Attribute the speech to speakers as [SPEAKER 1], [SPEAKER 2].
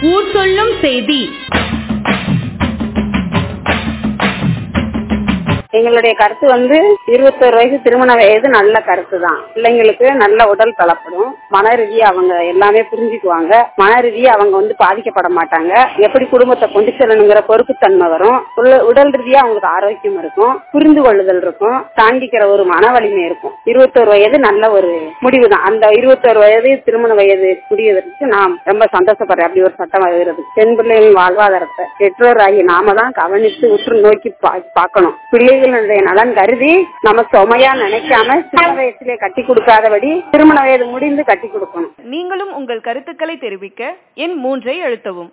[SPEAKER 1] ஊர் சொல்லும் செய்தி
[SPEAKER 2] எங்களுடைய கருத்து வந்து இருபத்தோரு வயசு திருமண வயது நல்ல கருத்து தான் பிள்ளைங்களுக்கு நல்ல உடல் பலப்படும் மன ரீதியா அவங்க எல்லாமே புரிஞ்சுக்குவாங்க மன ரீதியா அவங்க வந்து பாதிக்கப்பட மாட்டாங்க எப்படி குடும்பத்தை கொண்டு செல்லணுங்கிற பொறுப்புத்தன்மை வரும் உள்ள- உடல் ரீதியா அவங்களுக்கு ஆரோக்கியம் இருக்கும் புரிந்து கொள்ளுதல் இருக்கும் தாண்டிக்கிற ஒரு மன வலிமை இருக்கும் இருபத்தோரு வயது நல்ல ஒரு முடிவு தான் அந்த இருபத்தோரு வயது திருமண வயது முடிவதற்கு நாம் ரொம்ப சந்தோஷப்படுறேன் அப்படி ஒரு சட்டம் வருகிறது பெண் பிள்ளைகளின் வாழ்வாதாரத்தை பெற்றோர் ஆகிய நாம தான் கவனித்து உற்று நோக்கி பா- பார்க்கணும் பிள்ளைகளுடைய நலன் கருதி நம்ம சுமையா நினைக்காம சின்ன வயசுலயே கட்டி கொடுக்காதபடி திருமண வயது முடிந்து கட்டி கொடுக்கணும்
[SPEAKER 1] நீங்களும் உங்கள் கருத்துக்களை தெரிவிக்க எண் மூன்றை அழுத்தவும்